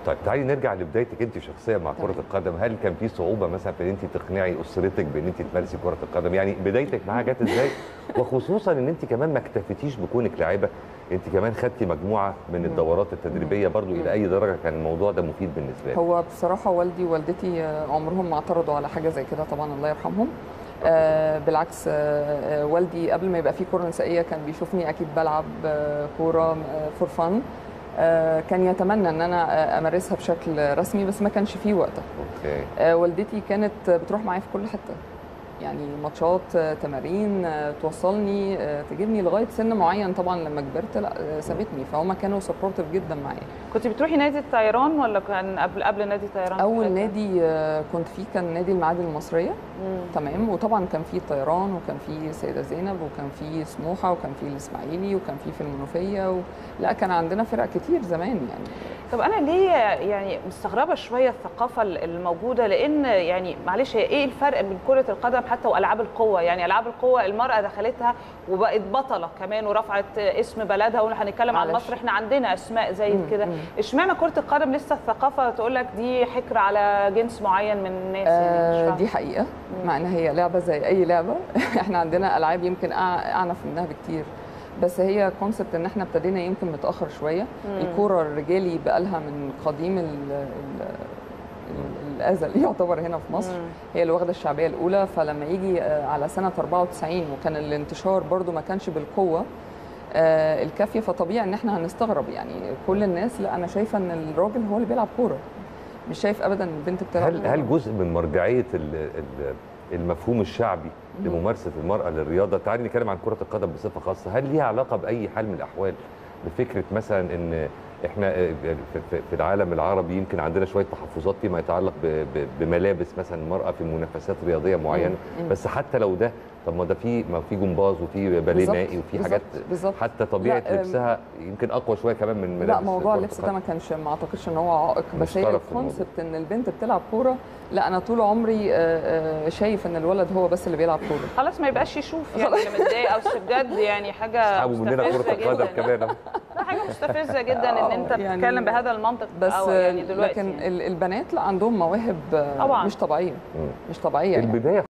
طيب تعالي نرجع لبدايتك انت شخصيا مع كره القدم هل كان في صعوبه مثلا في ان انت تقنعي اسرتك بان انت تمارسي كره القدم يعني بدايتك معاها جت ازاي وخصوصا ان انت كمان ما اكتفيتيش بكونك لاعبه انت كمان خدتي مجموعه من الدورات التدريبيه برضو الى اي درجه كان الموضوع ده مفيد بالنسبه لك هو بصراحه والدي ووالدتي آه، عمرهم ما اعترضوا على حاجه زي كده طبعا الله يرحمهم آه بالعكس آه آه، والدي قبل ما يبقى في كوره نسائيه كان بيشوفني اكيد بلعب آه كوره فور فن آه كان يتمنى ان انا آه، امارسها بشكل رسمي بس ما كانش فيه وقتها اوكي آه، والدتي كانت بتروح معايا في كل حته يعني ماتشات آه، تمارين آه، توصلني آه، تجيبني لغايه سن معين طبعا لما كبرت لا آه، سابتني فهم كانوا سبورتيف جدا معايا كنت بتروحي نادي الطيران ولا كان قبل قبل نادي الطيران اول نادي آه، كنت فيه كان نادي المعادن المصريه مم. تمام وطبعا كان فيه الطيران وكان فيه سيده زينب وكان فيه سموحه وكان فيه الاسماعيلي وكان فيه في المنوفيه و... لا كان عندنا فرق كتير زمان يعني طب انا ليه يعني مستغربه شويه الثقافه الموجوده لان يعني معلش هي ايه الفرق بين كره القدم حتى والعاب القوه يعني العاب القوه المراه دخلتها وبقت بطله كمان ورفعت اسم بلدها وهنتكلم عن معلش. مصر احنا عندنا اسماء زي مم، كده مم. اشمعنى كره القدم لسه الثقافه تقول لك دي حكر على جنس معين من الناس يعني مش آه فاهمة. دي حقيقه مع ان هي لعبه زي اي لعبه احنا عندنا العاب يمكن أع- اعنف منها بكتير بس هي كونسبت ان احنا ابتدينا يمكن متاخر شويه مم. الكوره الرجالي بقالها من قديم ال ال ال- الازل يعتبر هنا في مصر مم. هي اللي واخده الشعبيه الاولى فلما يجي آه، على سنه 94 وكان الانتشار برضو ما كانش بالقوه آه، الكافيه فطبيعي ان احنا هنستغرب يعني كل الناس لا انا شايفه ان الراجل هو اللي بيلعب كوره مش شايف ابدا البنت بتلعب هل كورة. هل جزء من مرجعيه ال- ال- المفهوم الشعبي لممارسه المراه للرياضه تعالي نتكلم عن كره القدم بصفه خاصه هل ليها علاقه باي حال من الاحوال بفكره مثلا ان احنا آه، في- في- في العالم العربي يمكن عندنا شويه تحفظات فيما يتعلق ب- ب- بملابس مثلا المراه في منافسات رياضيه معينه مم. بس حتى لو ده طب ما ده في ما في جمباز وفي باليه بالظبط، مائي وفي بالظبط، حاجات بالظبط حتى طبيعه لا، آم، لبسها يمكن اقوى شويه كمان من لا ملابس موضوع كرة اللبس ده القدم. ما كانش ما اعتقدش ان هو عائق بس هي مشترك في الموضوع. الكونسبت ان البنت بتلعب كوره لا انا طول عمري آه، آه، شايف ان الولد هو بس اللي بيلعب كوره خلاص ما يبقاش يشوف يعني اللي متضايق او بجد يعني حاجه اسحبوا مننا كره مستفزة القدم جداً. كمان أهو. لا حاجه مستفزه جدا ان انت آه، يعني- بتتكلم بهذا المنطق بس أو آه، يعني دلوقتي لكن يعني. ال- البنات لا عندهم مواهب آه، طبعاً. مش طبيعيه مم. مش طبيعيه يعني. البدايه